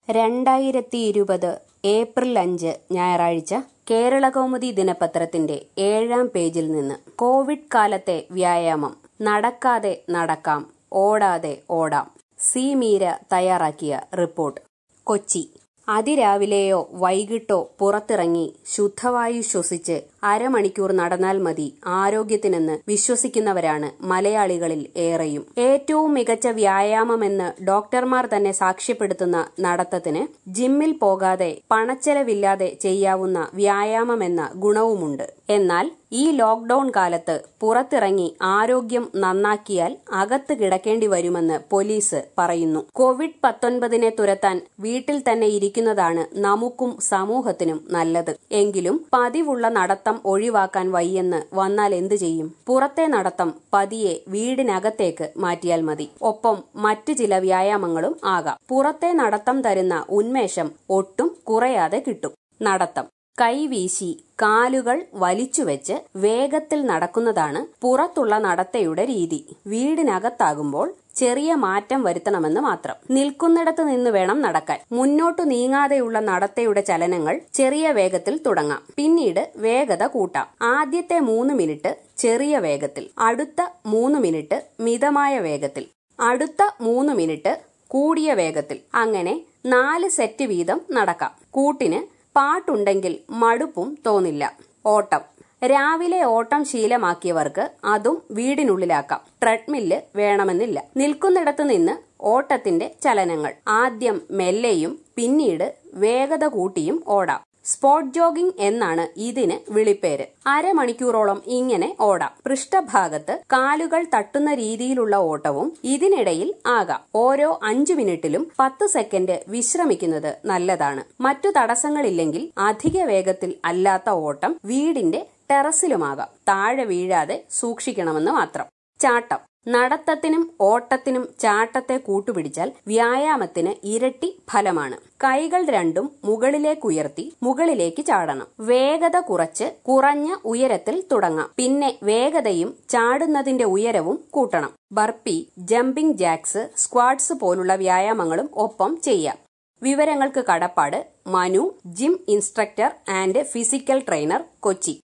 രണ്ടായിരത്തി ഇരുപത് ഏപ്രിൽ അഞ്ച് ഞായറാഴ്ച കേരളകൗമുദി ദിനപത്രത്തിന്റെ ഏഴാം പേജിൽ നിന്ന് കോവിഡ് കാലത്തെ വ്യായാമം നടക്കാതെ നടക്കാം ഓടാതെ ഓടാം സി മീര തയ്യാറാക്കിയ റിപ്പോർട്ട് കൊച്ചി അതിരാവിലെയോ വൈകിട്ടോ പുറത്തിറങ്ങി ശുദ്ധവായു ശ്വസിച്ച് അരമണിക്കൂർ നടന്നാൽ മതി ആരോഗ്യത്തിനെന്ന് വിശ്വസിക്കുന്നവരാണ് മലയാളികളിൽ ഏറെയും ഏറ്റവും മികച്ച വ്യായാമമെന്ന് ഡോക്ടർമാർ തന്നെ സാക്ഷ്യപ്പെടുത്തുന്ന നടത്തത്തിന് ജിമ്മിൽ പോകാതെ പണച്ചെലവില്ലാതെ ചെയ്യാവുന്ന വ്യായാമമെന്ന ഗുണവുമുണ്ട് എന്നാൽ ഈ ലോക്ഡൌൺ കാലത്ത് പുറത്തിറങ്ങി ആരോഗ്യം നന്നാക്കിയാൽ അകത്ത് കിടക്കേണ്ടി വരുമെന്ന് പോലീസ് പറയുന്നു കോവിഡ് പത്തൊൻപതിനെ തുരത്താൻ വീട്ടിൽ തന്നെ ഇരിക്കുന്നതാണ് നമുക്കും സമൂഹത്തിനും നല്ലത് എങ്കിലും പതിവുള്ള നടത്തം ഒഴിവാക്കാൻ വയ്യെന്ന് വന്നാൽ എന്തു ചെയ്യും പുറത്തെ നടത്തം പതിയെ വീടിനകത്തേക്ക് മാറ്റിയാൽ മതി ഒപ്പം മറ്റു ചില വ്യായാമങ്ങളും ആകാം പുറത്തെ നടത്തം തരുന്ന ഉന്മേഷം ഒട്ടും കുറയാതെ കിട്ടും നടത്തം കൈവീശി കാലുകൾ വലിച്ചുവെച്ച് വേഗത്തിൽ നടക്കുന്നതാണ് പുറത്തുള്ള നടത്തയുടെ രീതി വീടിനകത്താകുമ്പോൾ ചെറിയ മാറ്റം വരുത്തണമെന്ന് മാത്രം നിൽക്കുന്നിടത്ത് നിന്ന് വേണം നടക്കാൻ മുന്നോട്ടു നീങ്ങാതെയുള്ള നടത്തയുടെ ചലനങ്ങൾ ചെറിയ വേഗത്തിൽ തുടങ്ങാം പിന്നീട് വേഗത കൂട്ടാം ആദ്യത്തെ മൂന്ന് മിനിറ്റ് ചെറിയ വേഗത്തിൽ അടുത്ത മൂന്ന് മിനിറ്റ് മിതമായ വേഗത്തിൽ അടുത്ത മൂന്ന് മിനിറ്റ് കൂടിയ വേഗത്തിൽ അങ്ങനെ നാല് സെറ്റ് വീതം നടക്കാം കൂട്ടിന് പാട്ടുണ്ടെങ്കിൽ മടുപ്പും തോന്നില്ല ഓട്ടം രാവിലെ ഓട്ടം ശീലമാക്കിയവർക്ക് അതും വീടിനുള്ളിലാക്കാം ട്രെഡ്മില്ല് വേണമെന്നില്ല നിൽക്കുന്നിടത്ത് നിന്ന് ഓട്ടത്തിന്റെ ചലനങ്ങൾ ആദ്യം മെല്ലെയും പിന്നീട് വേഗത കൂട്ടിയും ഓടാം സ്പോട്ട് ജോഗിംഗ് എന്നാണ് ഇതിന് വിളിപ്പേര് അരമണിക്കൂറോളം ഇങ്ങനെ ഓടാം പൃഷ്ഠഭാഗത്ത് കാലുകൾ തട്ടുന്ന രീതിയിലുള്ള ഓട്ടവും ഇതിനിടയിൽ ആകാം ഓരോ അഞ്ചു മിനിറ്റിലും പത്ത് സെക്കൻഡ് വിശ്രമിക്കുന്നത് നല്ലതാണ് മറ്റു തടസ്സങ്ങളില്ലെങ്കിൽ അധിക വേഗത്തിൽ അല്ലാത്ത ഓട്ടം വീടിന്റെ ടെറസിലുമാകാം താഴെ വീഴാതെ സൂക്ഷിക്കണമെന്ന് മാത്രം ചാട്ടം നടത്തത്തിനും ഓട്ടത്തിനും ചാട്ടത്തെ കൂട്ടുപിടിച്ചാൽ വ്യായാമത്തിന് ഇരട്ടി ഫലമാണ് കൈകൾ രണ്ടും മുകളിലേക്കുയർത്തി മുകളിലേക്ക് ചാടണം വേഗത കുറച്ച് കുറഞ്ഞ ഉയരത്തിൽ തുടങ്ങാം പിന്നെ വേഗതയും ചാടുന്നതിന്റെ ഉയരവും കൂട്ടണം ബർപ്പി ജമ്പിംഗ് ജാക്സ് സ്ക്വാഡ്സ് പോലുള്ള വ്യായാമങ്ങളും ഒപ്പം ചെയ്യാം വിവരങ്ങൾക്ക് കടപ്പാട് Manu gym instructor and physical trainer Kochi